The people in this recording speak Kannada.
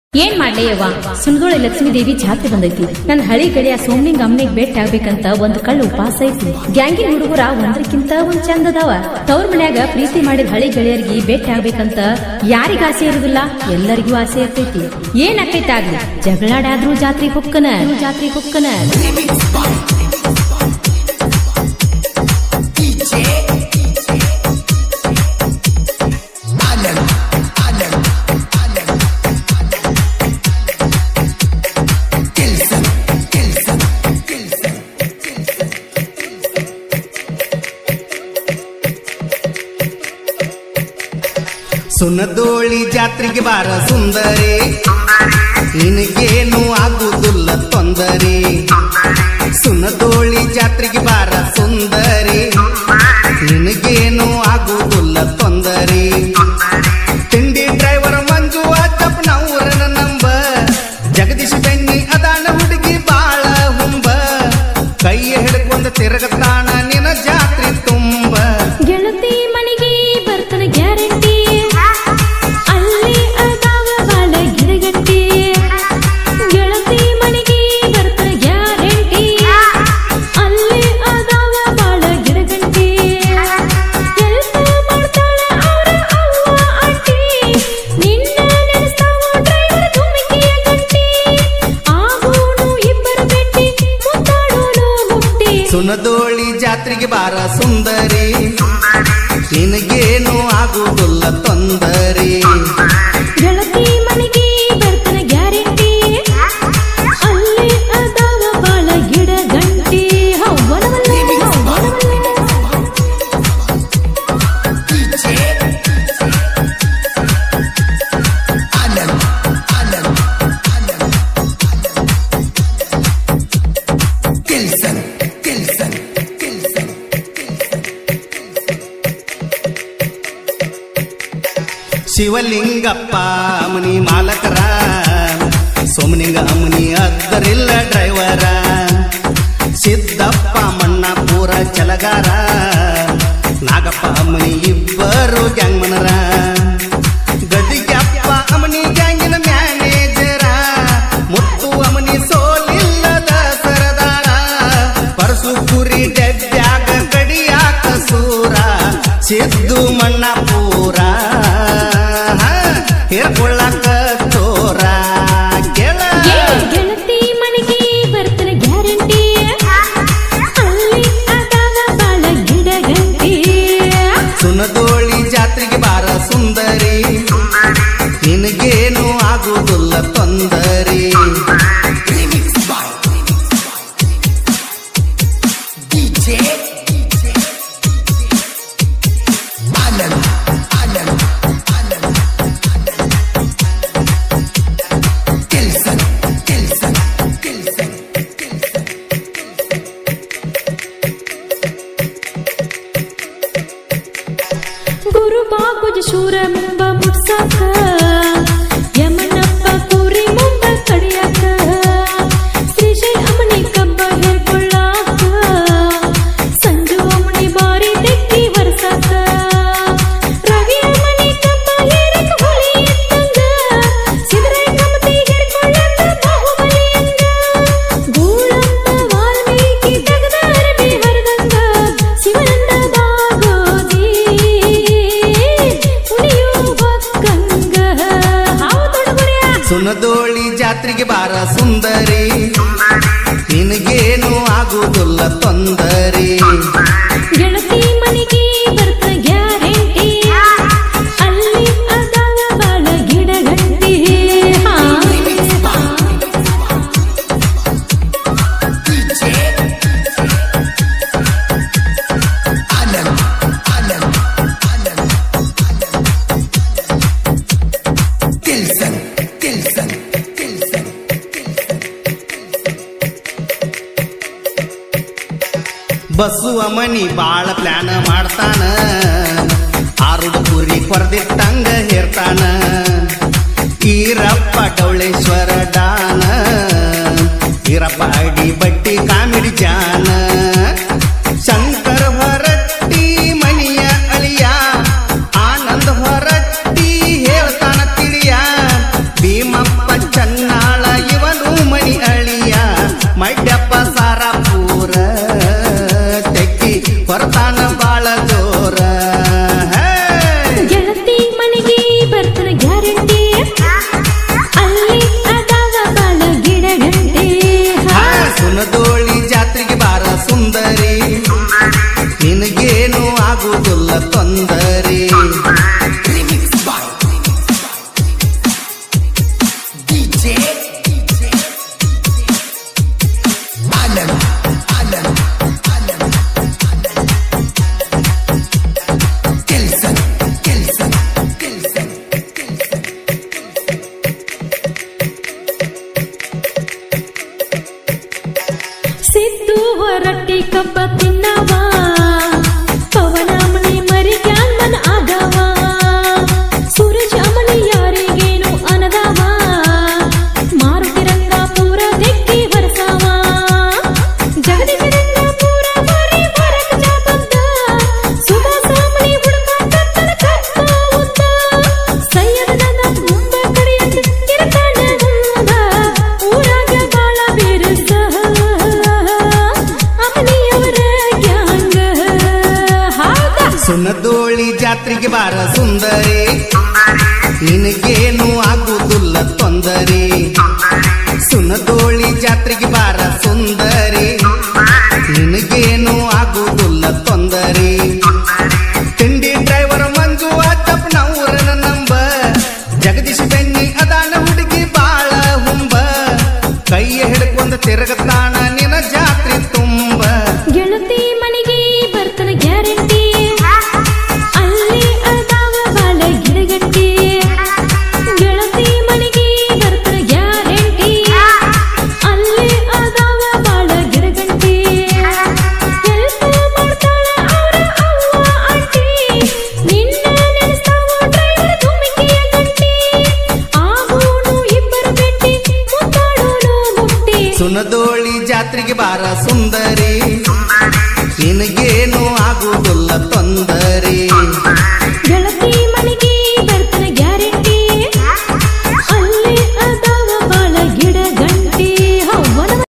ಏನ್ ಮಾಡ್ಲಿ ಯವ್ವ ಸುಣಗೋಳ ಲಕ್ಷ್ಮೀ ದೇವಿ ಜಾತ್ರೆ ಬಂದೈತಿ ನನ್ನ ಹಳಿ ಗೆಳೆಯ ಸೋಮ್ನಿಂಗ್ ಅಮ್ಮನಿಗ್ ಭೇಟಿ ಆಗ್ಬೇಕಂತ ಒಂದ್ ಕಳ್ಳು ಉಪವಾಸ ಐತಿ ಗ್ಯಾಂಗಿನ ಹುಡುಗರ ಒಂದ್ರಕ್ಕಿಂತ ಒಂದ್ ಚಂದ ಅದಾವ ತವ್ರ ಮನ್ಯಾಗ ಪ್ರೀತಿ ಮಾಡಿದ ಹಳಿ ಗೆಳೆಯರಿಗೆ ಭೇಟಿ ಆಗ್ಬೇಕಂತ ಯಾರಿಗ ಆಸೆ ಇರುದಿಲ್ಲ ಎಲ್ಲರಿಗೂ ಆಸೆ ಇರ್ತೈತಿ ಏನ್ ಆಕೈತಿ ಆಗ್ಲಿ ಜಗಳಾಡಾದ್ರೂ ಜಾತ್ರೆ ಹೊಕ್ಕನ ಜಾತ್ರೆ ಹೊಕ್ಕನ ಸುನದೋಳಿ ಜಾತ್ರೆಗೆ ಬಾರ ಸುಂದರಿ ನಿನಗೇನು ಆಗುವುದಿಲ್ಲ ತೊಂದರೆ ಸುನದೋಳಿ ಜಾತ್ರೆಗೆ ಬಾರ ಸುಂದರಿ ನಿನಗೇನು ಆಗುವುದಿಲ್ಲ ತೊಂದರೆ ತಿಂಡಿ ಡ್ರೈವರ್ ಮಂಜು ಅಜ್ಜಪ್ಪನವರನ ನಂಬ ಜಗದೀಶ್ ಬೆನ್ನಿ ಅದಾನ ಹುಡುಗಿ ಬಾಳ ಹುಂಬ ಕೈ ಹಿಡ್ಕೊಂಡ ತಿರುಗತಾಣ ನಿನ ಜಾತ್ರೆ ತುಂಬ ಗೆಳತಿ ಮನೆಗೆ ಬರ್ತನ ಗ್ಯಾರಂಟಿ ಅಲ್ಲಿ ಅದಾವ ಬಾಳ ಗಿಡಗಟ್ಟಿ ಗೆಳತಿ ಮನೆಗೆ ಬರ್ತನ ಗ್ಯಾರಂಟಿ ಅಲ್ಲಿ ಅದಾವ ಬಾಳ ಗಿಡಗಂಟಿ ಕೆಲ್ಸ ಮಾಡ್ತಾಳ ಅವ್ರ ಅವ್ವ ಆಂಟಿ ನಿನ್ನ ನೆನೆಸ್ತಾವ ಡ್ರೈವರ್ ಧುಮಕಿಯ ಗಂಟಿ ಆಗೋನು ಇಬ್ಬರು ಬೆಟ್ಟಿ ಮುತ್ತಾಡೋನು ಮುಟ್ಟಿ ಸುನದೋಳಿ ಜಾತ್ರೆಗೆ ಬಾರ ಸುಂದರಿ ನಿನಗೇನು ಆಗುವುದಿಲ್ಲ ತೊಂದರೆ ಗೆಳತಿ ಮನೆಗೆ ಬರ್ತನ ಗ್ಯಾರಂಟಿ ಅಲ್ಲಿ ಅದಾವ ಬಾಳ ಗಿಡ ಗಂಟಿ ಹವ್ವನವಲ್ಲ ಹವ್ವನವಲ್ಲ ಶಿವಲಿಂಗಪ್ಪ ಅಮನಿ ಮಾಲಕರ ಸೋಮನಿಂಗ ಅಮನಿ ಅದ್ದರಿಲ್ಲ ಡ್ರೈವರ ಸಿದ್ದಪ್ಪ ಮಣ್ಣಪುರ ಚಲಗಾರ ನಾಗಪ್ಪ ಅಮ್ಮನಿ ಇಬ್ಬರು ಗ್ಯಾಂಗ್ಮನರ ಗದಿಗಪ್ಪ ಅಮನಿ ಗ್ಯಾಂಗಿನ ಮ್ಯಾನೇಜರ ಮುತ್ತು ಅಮನಿ ಸೋಲಿಲ್ಲದ ಸರದಾಳ ಪರಸು ಕುರಿ ಡೆಬ್ಬ್ಯಾಗ ಕಡಿಯಾಕ ಸೂರ ಸಿದ್ದು ಮಣ್ಣಪುರ ಹೇರ್ಕೊಳ್ಳಾಕ ಚೋರ ಗೆಳ ಏ ಗೆಳತಿ ಮನೆಗೆ ಬರ್ತನ ಗ್ಯಾರಂಟಿ ಅಲ್ಲಿ ಅದಾವ ಬಾಳ ಗಿಡ ಗಂಟಿ ಸುನದೋಳಿ ಜಾತ್ರೆಗೆ ಬಾರ ಸುಂದರಿ ನಿನಗೇನು ಆಗುವುದಿಲ್ಲ ತೊಂದರೆ ಗುರು ಬಾಬುಜ ಶೂರ ಮುಂಬ ಮುಟ್ಸಾಕ ಯಮನಪ್ಪ ಕುರಿ ಮುಂಬ ಕಡಿಯಾಕ ಶ್ರೀಶೈ ಅಮನಿ ಕಬ್ಬ ಹೇಳ್ಕೊಳ್ಳಾಕ ಸಂಜು ಅಮನಿ ಬಾರಿ ತೆಕ್ಕಿ ವರ್ಸಾಕ ರವಿ ಅಮನಿ ಕಬ್ಬ ಹೇರಕ ಹೊಳಿ ಎತ್ತಂಗ ಸಿದ್ರೈ ಕಮತಿ ಹೇರ್ಕೊಳ್ಳಾಕ ಬಾಹುಬಲಿ ಅಂಗ ಗೂಳಂತ ವಾಲ್ಮೀಕಿ ತೆಗದ ಅರಬಿ ಹರಿದಂಗ ಶಿವನಂದ ಬಾಗೋದಿ ಉಳಿಯೋ ಬಕ್ಕಂಗ ಹಾವು ತೊಡಗುರ್ಯ ಸುನದೋಳಿ ಜಾತ್ರೆಗೆ ಬಾರ ಸುಂದರಿ ನಿನಗೇನು ಆಗುವುದಿಲ್ಲ ತೊಂದರೆ ಗೆಳತಿ ಮನೆಗೆ ಬರ್ತ ಗ್ಯಾರಂಟಿ ಅಲ್ಲಿ ಅದಾವ ಬಾಳ ಗಿಡ ಗಂಟಿ ಹಾ ಬಸ್ಸು ಅಮನಿ ಬಾಳ ಪ್ಲಾನ್ ಮಾಡ್ತಾನ ಆರುಡ ಕುರಿ ಕೊರ್ದಿಟ್ಟಂಗ ಹೇರ್ತಾನ ಈರಪ್ಪ ಡೌಳೇಶ್ವರ ಡಾನ ಈರಪ್ಪ ಅಡಿ ಬಟ್ಟಿ ಕಾಮಿಡಿ ಜಾನ ಶಂಕರ ಹೊರಟ್ಟಿ ಮನಿಯ ಅಳಿಯ ಆನಂದ ಹೊರಟ್ಟಿ ಹೇಳ್ತಾನ ತಿಳಿಯ ಭೀಮಪ್ಪ ಚನ್ನಾಳ ಇವನು ಮನಿ ಅಳಿಯ ಮಡ್ಯಪ್ಪ ಸಾರಾಪೂರ ತೆಕ್ಕಿ ಹೊರತಾನ ಬಾಳ ಜೋರ ಹೇ! ಗೆಳತಿ ಮನೆಗೆ ಬರ್ತಾನ ಗ್ಯಾರಂಟಿ ಅಲ್ಲಿ ಅದಾವ ಬಾಳ ಗಿಡ ಗಂಟೆ ಹಾ, ಸುನದೋಳಿ ಜಾತ್ರೆಗೆ ಬಾರ ಸುಂದರಿ ನಿನಗೇನು ಆಗುವುದಿಲ್ಲ ತೊಂದರೆ ಸಿದ್ದು ಹೊರಟ್ಟಿ ಕಬ್ಬ ತಿನ್ನವ ಪವನಮಣಿ ಮರಿ ಕ್ಯಾನ್ಮನ್ ಆಗವ ಸೂರಜಮಣಿ ಯಾರಿಗೇನು ಅನದವ ಮಾರುತಿ ರಂಗಾಪುರ ದಿಕ್ಕಿ ಬರ್ಸವ ಜಗದೀಶ ರಂಗಾಪುರ ಮರಿ ಬರಕ ಜಾಬಂದ ಸುಧಾ ಸಾಮಣಿ ಹುಡುಕ ಕತ್ತಲ ಕತ್ತ ಉದ್ದ ಸೈಯದ ನನ್ನ ಮುಂದ ಕಡೆಯಂತ ಕಿರಕಾಣ ಮುಂದ ಊರಾಗ ಬಾಳ ಬಿರುಸ ಅಮನಿಯವರ ಗ್ಯಾಂಗ ಹೌದಾ ಸುನದೋಳಿ ಜಾತ್ರೆಗೆ ಬಾರ ಸುಂದರಿ ನಿನಗೇನು ಆಗುವುದಿಲ್ಲ ತೊಂದರೆ ಸುನದೋಳಿ ಜಾತ್ರೆಗೆ ಬಾರ ಸುಂದರಿ ನಿನಗೇನು ಆಗುವುದಿಲ್ಲ ತೊಂದರೆ ತಿಂಡಿ ಡ್ರೈವರ್ ಮಂಜು ಅಚ್ಚಪ್ಪನವರನ ನಂಬ ಜಗದೀಶ್ ಬೆನ್ನಿ ಅದಾನ ಹುಡುಗಿ ಬಾಳ ಹುಂಬ ಕೈಯ ಹಿಡ್ಕೊಂಡ ತಿರುಗತಾಣ ನಿನ ಜಾತ್ರೆ ತುಂಬ ಗೆಳತಿ ಮನೆಗೆ ಬರ್ತಾನ ಗ್ಯಾರಂಟಿ ಅಲ್ಲಿ ಅದಾವ ಬಾಳ ಗಿಡಗಂಟಿ ಗೆಳತಿ ಮನೆಗೆ ಬರ್ತಾನ ಗ್ಯಾರಂಟಿ ಅಲ್ಲಿ ಅದಾವ ಬಾಳ ಗಿಡಗಂಟಿ ಹೆಲ್ಪ್ ಮಾಡ್ತಾಳ ಅವ್ರ ಅವ್ವ ಆಂಟಿ ನಿನ್ನ ನೆನೆಸ್ತಾವ ಡ್ರೈವರ್ ಧುಮಿಕೆಯ ಗಂಟಿ ಆಗೋನು ಇಬ್ಬರು ಭೇಟಿ ಮುತ್ತಾಡೋನು ಮುಟ್ಟಿ ಸುನದೋಳಿ ಜಾತ್ರೆಗೆ ಬಾರ ಸುಂದರಿ